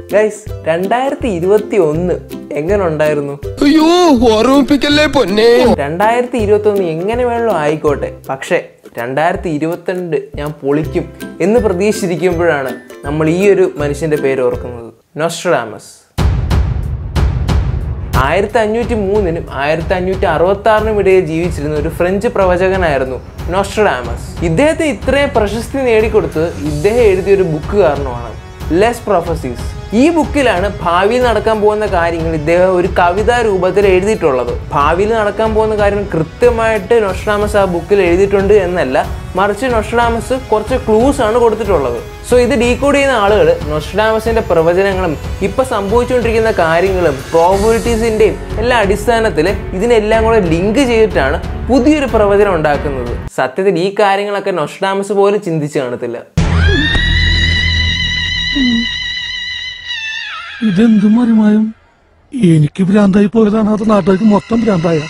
guys രണ്ടായിരത്തി ഇരുപത്തി ഒന്ന് എങ്ങനെ ഉണ്ടായിരുന്നു അയ്യോ ഓർമ്മിപ്പിക്കല്ലേ പൊന്നെ രണ്ടായിരത്തി ഇരുപത്തി ഒന്ന് എങ്ങനെ വേണമല്ലോ ആയിക്കോട്ടെ പക്ഷേ രണ്ടായിരത്തി ഇരുപത്തിരണ്ട് ഞാൻ പൊളിക്കും എന്ന് പ്രതീക്ഷിച്ചിരിക്കുമ്പോഴാണ് നമ്മൾ ഈ ഒരു മനുഷ്യന്റെ പേര് ഓർക്കുന്നത് നൊസ്ട്രാമസ് ആയിരത്തി അഞ്ഞൂറ്റി മൂന്നിനും ആയിരത്തി അഞ്ഞൂറ്റി അറുപത്തി ആറിനും ഇടയിൽ ജീവിച്ചിരുന്ന ഒരു ഫ്രഞ്ച് പ്രവചകനായിരുന്നു നോസ്ട്രഡാമസ് ഇദ്ദേഹത്തിന് ഇത്രയും പ്രശസ്തി നേടിക്കൊടുത്തത് ഇദ്ദേഹം എഴുതിയ ഒരു ബുക്ക് കാരണമാണ് ലെസ് പ്രൊഫസീസ് ഈ ബുക്കിലാണ് ഭാവിയിൽ നടക്കാൻ പോകുന്ന കാര്യങ്ങൾ ഇദ്ദേഹം ഒരു കവിതാ രൂപത്തിൽ എഴുതിയിട്ടുള്ളത് ഭാവിയിൽ നടക്കാൻ പോകുന്ന കാര്യങ്ങൾ കൃത്യമായിട്ട് നൊസ്ട്രാമസ് ആ ബുക്കിൽ എഴുതിയിട്ടുണ്ട് എന്നല്ല മറിച്ച് നൊസ്ട്രാമസ് കുറച്ച് ക്ലൂസ് ആണ് കൊടുത്തിട്ടുള്ളത് സോ ഇത് ഡീകോഡ് ചെയ്യുന്ന ആളുകൾ നൊസ്ട്രാമസിന്റെ പ്രവചനങ്ങളും ഇപ്പൊ സംഭവിച്ചുകൊണ്ടിരിക്കുന്ന കാര്യങ്ങളും പ്രോബിലിറ്റീസിന്റെയും എല്ലാ അടിസ്ഥാനത്തിൽ ഇതിനെല്ലാം കൂടെ ലിങ്ക് ചെയ്തിട്ടാണ് പുതിയൊരു പ്രവചനം ഉണ്ടാക്കുന്നത് സത്യത്തിൽ ഈ കാര്യങ്ങളൊക്കെ നൊസ്ട്രാമസ് പോലും ചിന്തിച്ച് കാണത്തില്ല ഇതെന്തും മറിമായും എനിക്ക് ഭ്രാന്തായി പോയതാണ് അത് നാട്ടുകാർക്ക് മൊത്തം ഭ്രാന്തായ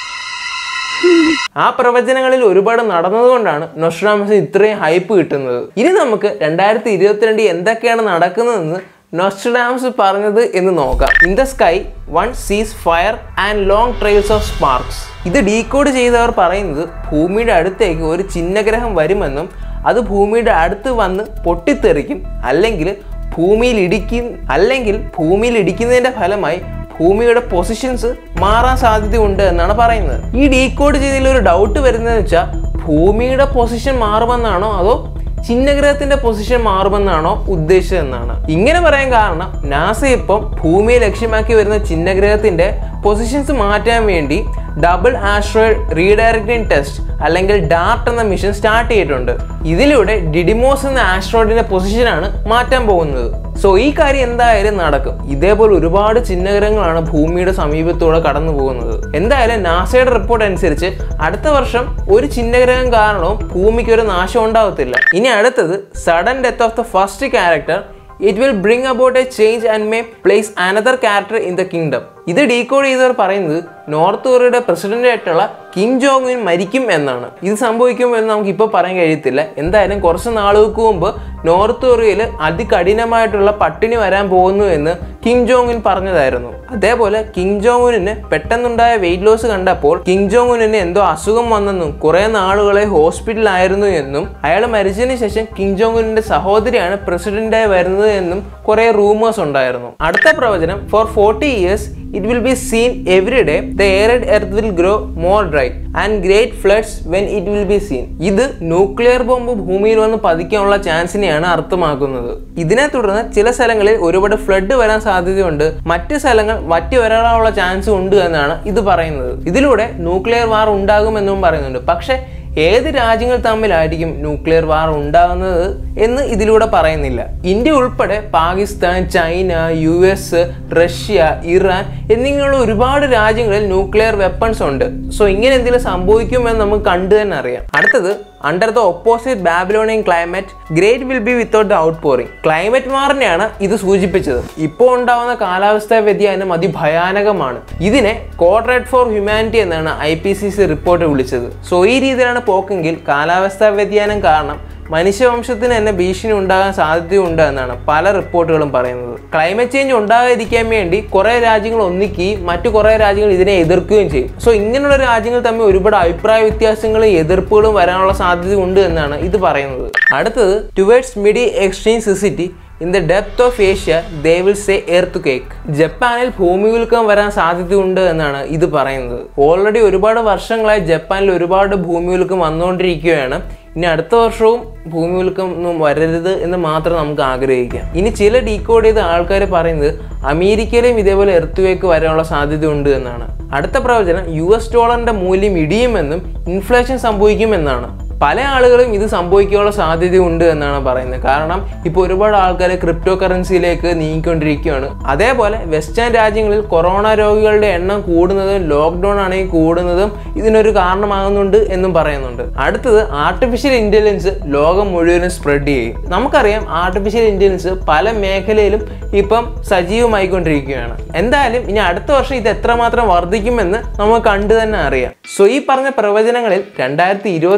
ആ പ്രവചനങ്ങളിൽ ഒരുപാട് നടന്നതുകൊണ്ടാണ് നൊസ്ട്രാമസ് ഇത്രയും ഹൈപ്പ് കിട്ടുന്നത് ഇനി നമുക്ക് രണ്ടായിരത്തി ഇരുപത്തിരണ്ട് എന്തൊക്കെയാണ് നടക്കുന്നതെന്ന് നൊസ്ട്രാമസ് പറഞ്ഞത് എന്ന് നോക്കാം in the sky one sees fire and long trails of sparks ഇത് ഡീകോഡ് ചെയ്തവർ പറയുന്നത് ഭൂമിയുടെ അടുത്തേക്ക് ഒരു ചിഹ്നഗ്രഹം വരുമെന്നും അത് ഭൂമിയുടെ അടുത്ത് വന്ന് പൊട്ടിത്തെറിക്കും അല്ലെങ്കിൽ ഭൂമിയിൽ ഇടിക്കും അല്ലെങ്കിൽ ഭൂമിയിൽ ഇടിക്കുന്നതിന്റെ ഫലമായി ഭൂമിയുടെ പൊസിഷൻസ് മാറാൻ സാധ്യതയുണ്ട് എന്നാണ് പറയുന്നത് ഈ ഡീകോഡ് ചെയ്തതിൽ ഒരു ഡൗട്ട് വരുന്നതെന്ന് വെച്ചാൽ ഭൂമിയുടെ പൊസിഷൻ മാറുമെന്നാണോ അതോ ചിഹ്നഗ്രഹത്തിന്റെ പൊസിഷൻ മാറുമെന്നാണോ ഉദ്ദേശിച്ചതെന്നാണ് ഇങ്ങനെ പറയാൻ കാരണം നാസ ഇപ്പം ഭൂമിയെ ലക്ഷ്യമാക്കി വരുന്ന ചിഹ്നഗ്രഹത്തിന്റെ പൊസിഷൻസ് മാറ്റാൻ വേണ്ടി ഡബിൾ ആസ്ട്രോയിഡ് റീഡയറക്റ്റിംഗ് ടെസ്റ്റ് അല്ലെങ്കിൽ ഡാർട്ട് എന്ന മിഷൻ സ്റ്റാർട്ട് ചെയ്തിട്ടുണ്ട് ഇതിലൂടെ ഡിഡിമോസ് എന്ന ആസ്ട്രോയിഡിന്റെ പൊസിഷനാണ് മാറ്റാൻ പോകുന്നത് സോ ഈ കാര്യം എന്തായാലും നടക്കും ഇതേപോലെ ഒരുപാട് ചിഹ്നഗ്രഹങ്ങളാണ് ഭൂമിയുടെ സമീപത്തൂടെ കടന്നു പോകുന്നത് എന്തായാലും നാസയുടെ റിപ്പോർട്ട് അനുസരിച്ച് അടുത്ത വർഷം ഒരു ചിഹ്നഗ്രഹം കാരണവും ഭൂമിക്ക് ഒരു നാശം ഉണ്ടാവത്തില്ല ഇനി അടുത്തത് sudden death of the first character it will bring about a change and may place another character in the kingdom ഇത് ഡീകോഡ് ചെയ്തവർ പറയുന്നത് നോർത്ത് കൊറിയയുടെ പ്രസിഡന്റ് ആയിട്ടുള്ള കിം ജോങ് ഉൻ മരിക്കും എന്നാണ് ഇത് സംഭവിക്കുമോ എന്ന് നമുക്ക് ഇപ്പോൾ പറയാൻ കഴിയത്തില്ല എന്തായാലും കുറച്ച് നാളുകൾക്ക് മുമ്പ് നോർത്ത് കൊറിയയിൽ അതികഠിനമായിട്ടുള്ള പട്ടിണി വരാൻ പോകുന്നു എന്ന് കിം ജോങ് ഉൻ പറഞ്ഞതായിരുന്നു അതേപോലെ കിം ജോങ് ഉനിന് പെട്ടെന്നുണ്ടായ വെയിറ്റ് ലോസ് കണ്ടപ്പോൾ കിം ജോങ് ഉനിന് എന്തോ അസുഖം വന്നെന്നും കുറെ നാളുകളെ ഹോസ്പിറ്റലിലായിരുന്നു എന്നും അയാൾ മരിച്ചതിന് ശേഷം കിം ജോങ് ഉനിന്റെ സഹോദരിയാണ് പ്രസിഡന്റായി വരുന്നത് എന്നും കുറെ റൂമേഴ്സ് ഉണ്ടായിരുന്നു അടുത്ത പ്രവചനം four forty years it will be seen every day the arid earth will grow more dry and great floods when it will be seen ഇത് ന്യൂക്ലിയർ ബോംബ് ഭൂമിയിൽ വന്ന് പതിക്കാനുള്ള ചാൻസിനെയാണ് അർത്ഥമാക്കുന്നത് ഇതിനെ തുടർന്ന് ചില സ്ഥലങ്ങളിൽ ഒരുപാട് ഫ്ലഡ് വരാൻ സാധ്യതയുണ്ട് മറ്റ് സ്ഥലങ്ങൾ വറ്റി വരാനുള്ള ചാൻസ് ഉണ്ട് എന്നാണ് ഇത് പറയുന്നത് ഇതിലൂടെ ന്യൂക്ലിയർ വാർ ഉണ്ടാകുമെന്നും പറയുന്നുണ്ട് പക്ഷേ ഏത് രാജ്യങ്ങൾ തമ്മിലായിരിക്കും ന്യൂക്ലിയർ വാർ ഉണ്ടാകുന്നത് എന്ന് ഇതിലൂടെ പറയുന്നില്ല ഇന്ത്യ ഉൾപ്പെടെ Pakistan China U S Russia Iran എന്നിങ്ങനെയുള്ള ഒരുപാട് രാജ്യങ്ങളിൽ ന്യൂക്ലിയർ വെപ്പൺസ് ഉണ്ട് സോ ഇങ്ങനെ എന്തെങ്കിലും സംഭവിക്കുമെന്ന് നമുക്ക് കണ്ടു തന്നെ അറിയാം അടുത്തത് under the opposite Babylonian climate great will be without the outpouring climate വാറിനെയാണ് ഇത് സൂചിപ്പിച്ചത് ഇപ്പോൾ ഉണ്ടാവുന്ന കാലാവസ്ഥാ വ്യതിയാനം അതിഭയാനകമാണ് ഇതിനെ കോഡ്രേറ്റ് ഫോർ ഹ്യൂമാനിറ്റി എന്നാണ് I P C C report വിളിച്ചത് സോ ഈ രീതിയിലാണ് പോക്കെങ്കിൽ കാലാവസ്ഥാ വ്യതിയാനം കാരണം മനുഷ്യവംശത്തിന് തന്നെ ഭീഷണി ഉണ്ടാകാൻ സാധ്യതയുണ്ട് എന്നാണ് പല റിപ്പോർട്ടുകളും പറയുന്നത് ക്ലൈമറ്റ് ചേഞ്ച് ഉണ്ടാകാതിരിക്കാൻ വേണ്ടി കുറെ രാജ്യങ്ങൾ ഒന്നിക്കുകയും മറ്റു കുറെ രാജ്യങ്ങൾ ഇതിനെ എതിർക്കുകയും ചെയ്യും സോ ഇങ്ങനെയുള്ള രാജ്യങ്ങൾ തമ്മിൽ ഒരുപാട് അഭിപ്രായ വ്യത്യാസങ്ങളും എതിർപ്പുകളും വരാനുള്ള സാധ്യത ഉണ്ട് എന്നാണ് ഇത് പറയുന്നത് അടുത്തത് ടുവേർഡ്സ് മിഡി എക്സ്ചേഞ്ച് സിസിറ്റി in the depth of Asia they will say earthquake ജപ്പാനിൽ ഭൂമികുലുക്കം വരാൻ സാധ്യതയുണ്ട് എന്നാണ് ഇത് പറയുന്നത് ഓൾറെഡി ഒരുപാട് വർഷങ്ങളായി ജപ്പാനിൽ ഒരുപാട് ഭൂമികുലുക്കം വന്നുകൊണ്ടിരിക്കുകയാണ് ഇനി അടുത്ത വർഷവും ഭൂമികുലുക്കം ഒന്നും വരരുത് എന്ന് മാത്രം നമുക്ക് ആഗ്രഹിക്കാം ഇനി ചില ഡീകോഡ് ചെയ്ത ആൾക്കാർ പറയുന്നത് അമേരിക്കയിലും ഇതേപോലെ എർത്ത് വേക്ക് വരാനുള്ള സാധ്യതയുണ്ട് എന്നാണ് അടുത്ത പ്രവചനം യു എസ് ഡോളറിന്റെ മൂല്യം ഇടിയുമെന്നും ഇൻഫ്ലേഷൻ സംഭവിക്കുമെന്നാണ് പല ആളുകളും ഇത് സംഭവിക്കാനുള്ള സാധ്യതയുണ്ട് എന്നാണ് പറയുന്നത് കാരണം ഇപ്പോൾ ഒരുപാട് ആൾക്കാർ ക്രിപ്റ്റോ കറൻസിയിലേക്ക് നീങ്ങിക്കൊണ്ടിരിക്കുകയാണ് അതേപോലെ വെസ്റ്റേൺ രാജ്യങ്ങളിൽ കൊറോണ രോഗികളുടെ എണ്ണം കൂടുന്നതും ലോക്ക്ഡൗൺ ആണെങ്കിൽ കൂടുന്നതും ഇതിനൊരു കാരണമാകുന്നുണ്ട് എന്നും പറയുന്നുണ്ട് അടുത്തത് ആർട്ടിഫിഷ്യൽ ഇന്റലിജൻസ് ലോകം മുഴുവനും സ്പ്രെഡ് ചെയ്യും നമുക്കറിയാം ആർട്ടിഫിഷ്യൽ ഇന്റലിജൻസ് പല മേഖലയിലും ഇപ്പം സജീവമായിക്കൊണ്ടിരിക്കുകയാണ് എന്തായാലും ഇനി അടുത്ത വർഷം ഇത് എത്രമാത്രം വർദ്ധിക്കുമെന്ന് നമുക്ക് കണ്ടു തന്നെ അറിയാം സോ ഈ പറഞ്ഞ പ്രവചനങ്ങളിൽ രണ്ടായിരത്തി ഇരുപത്തിരണ്ടിൽ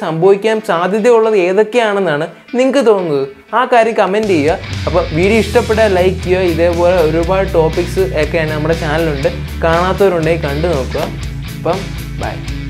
സംഭവിക്കാൻ സാധ്യതയുള്ളത് ഏതൊക്കെയാണെന്നാണ് നിങ്ങൾക്ക് തോന്നുന്നത് ആ കാര്യം കമൻറ്റ് ചെയ്യുക അപ്പോൾ വീഡിയോ ഇഷ്ടപ്പെട്ടാൽ ലൈക്ക് ചെയ്യുക ഇതേപോലെ ഒരുപാട് ടോപ്പിക്സ് ഒക്കെയാണ് നമ്മുടെ ചാനലുണ്ട് കാണാത്തവരുണ്ടെങ്കിൽ കണ്ടു നോക്കുക അപ്പം ബൈ